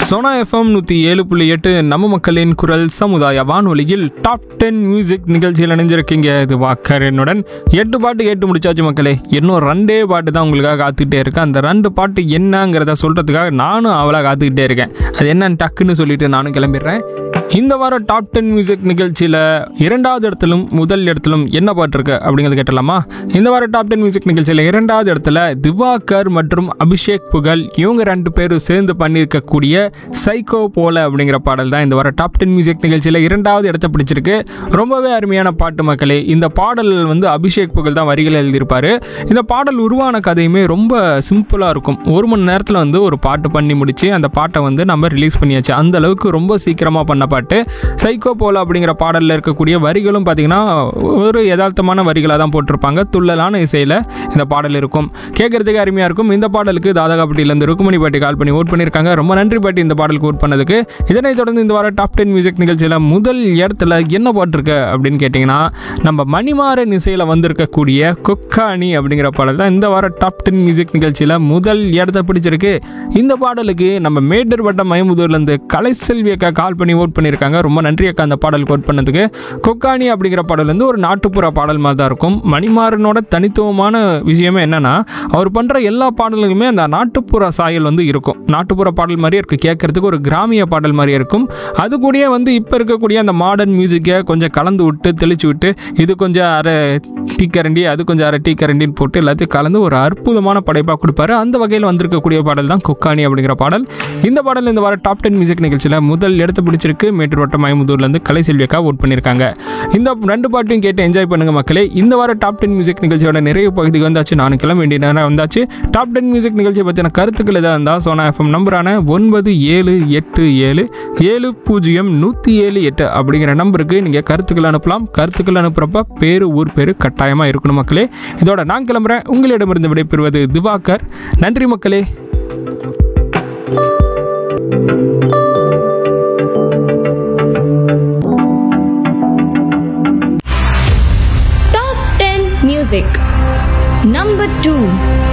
Sona FM நூற்றி ஏழு புள்ளி எட்டு நம்ம மக்களின் குரல் சமுதாய வானொலியில் டாப் டென் மியூசிக் நிகழ்ச்சியில் இணைஞ்சிருக்கீங்க இது வாக்கர் என்னுடன் எட்டு பாட்டு கேட்டு முடிச்சாச்சு மக்களே இன்னும் ரெண்டே பாட்டு தான் உங்களுக்காக காத்துக்கிட்டே இருக்கேன் அந்த ரெண்டு பாட்டு என்னங்கிறத சொல்கிறதுக்காக நானும் அவளாக காத்துக்கிட்டே இருக்கேன் அது என்னன்னு டக்குன்னு சொல்லிட்டு நானும் கிளம்பிடுறேன் இந்த வாரம் டாப் டென் மியூசிக் நிகழ்ச்சியில் இரண்டாவது இடத்திலும் முதல் இடத்திலும் என்ன பாட்டு இருக்கு அப்படிங்கிறது கேட்டலாமா இந்த வாரம் டாப் டென் மியூசிக் நிகழ்ச்சியில் இரண்டாவது இடத்துல திவாகர் மற்றும் அபிஷேக் புகழ் இவங்க ரெண்டு பேரும் சேர்ந்து பண்ணியிருக்கக்கூடிய சைக்கோ போல அப்படிங்கிற பாடல் தான் இந்த வாரம் டாப் டென் மியூசிக் நிகழ்ச்சியில் இரண்டாவது இடத்தை பிடிச்சிருக்கு ரொம்பவே அருமையான பாட்டு மக்களே இந்த பாடல் வந்து அபிஷேக் புகழ் தான் வரிகள் எழுதியிருப்பாரு இந்த பாடல் உருவான கதையுமே ரொம்ப சிம்பிளாக இருக்கும் ஒரு மணி நேரத்தில் வந்து ஒரு பாட்டு பண்ணி முடிச்சு அந்த பாட்டை வந்து நம்ம ரிலீஸ் பண்ணியாச்சு அந்த அளவுக்கு ரொம்ப சீக்கிரமாக பண்ண பாட்டு சைக்கோ போல அப்படிங்கிற பாடலில் இருக்கக்கூடிய வரிகளும் பார்த்தீங்கன்னா ஒரு யதார்த்தமான வரிகளாக தான் போட்டிருப்பாங்க துள்ளலான இசையில் இந்த பாடல் இருக்கும் கேட்கறதுக்கு அருமையாக இருக்கும் இந்த பாடலுக்கு தாதகாப்பட்டியிலேருந்து ருக்குமணி பாட்டி கால் பண்ணி ஓட் பண்ணியிருக்காங்க ரொம்ப நன்றி பாட்டி இந்த பாடலுக்கு ஓட் பண்ணதுக்கு இதனைத் தொடர்ந்து இந்த வாரம் டாப் டென் மியூசிக் நிகழ்ச்சியில் முதல் இடத்துல என்ன பாட்டு இருக்கு அப்படின்னு கேட்டிங்கன்னா நம்ம மணிமாறன் இசையில் வந்திருக்கக்கூடிய கொக்காணி அப்படிங்கிற பாடல் தான் இந்த வாரம் டாப் டென் மியூசிக் நிகழ்ச்சியில் முதல் இடத்த பிடிச்சிருக்கு இந்த பாடலுக்கு நம்ம மேட்டர் வட்டம் மயமுதூர்லேருந்து கலைசெல்வி அக்கா கால் பண்ணி ஓட் பண்ணியிருக்காங்க ரொம்ப நன்றி அக்கா அந்த பாடலுக்கு ஓட் பண்ணதுக்கு கொக்காணி அப்படிங்கிற பாடல் வந்து ஒரு நாட்டுப்புற பாடல் மாதிரி தான் இருக்கும் மணிமாறனோட தனித்துவமான விஷயமே என்னன்னா அவர் பண்ணுற எல்லா பாடலுக்குமே அந்த நாட்டுப்புற சாயல் வந்து இருக்கும் நாட்டுப்புற பாடல் மாதிரியே இருக்கும் கேட்கறதுக்கு ஒரு கிராமிய பாடல் மாதிரியே இருக்கும் அது கூடயே வந்து இப்போ இருக்கக்கூடிய அந்த மாடர்ன் மியூசிக்கை கொஞ்சம் கலந்து விட்டு தெளிச்சு விட்டு இது கொஞ்சம் அரை டீ கரண்டி அது கொஞ்சம் அரை டீ கரண்டின்னு போட்டு எல்லாத்தையும் கலந்து ஒரு அற்புதமான படைப்பாக கொடுப்பாரு அந்த வகையில் வந்திருக்கக்கூடிய பாடல் தான் குக்கானி அப்படிங்கிற பாடல் இந்த பாடல் இந்த வாரம் டாப் டென் மியூசிக் நிகழ்ச்சியில் முதல் இடத்த பிடிச்சிருக்கு மேட்டூர் வட்டம் மயமுதூர்லேருந்து கலை செல்வியக்கா ஓட் பண்ணியிருக்காங்க இந்த ரெண்டு பாட்டையும் கேட்டு என்ஜாய் பண்ணுங்க மக்களே இந்த வாரம் டாப் டென் மியூசிக் நிகழ்ச்சியோட நிறைய பகுதிக்கு வந்தாச்சு நானும் கிளம்ப வேண்டிய நேரம் வந்தாச்சு டாப் டென் மியூசிக் நிகழ்ச்சியை பற்றின கருத்துக்கள் எதாவது இருந்தால் சோனா எஃப்எம் நம்பரான ஒன்பது ஏழு எட்டு ஏழு ஏழு பூஜ்ஜியம் நூற்றி ஏழு எட்டு அப்படிங்கிற நம்பருக்கு நீங்கள் கருத்துக்கள் அனுப்பலாம் கருத்துக்கள் அனுப்புகிறப்ப பேர் ஊர் பேர் கட்டாயமாக இருக்கணும் மக்களே இதோட நான் கிளம்புறேன் உங்களிடமிருந்து விடைபெறுவது திவாகர் நன்றி மக்களே Top 10 Music Number 2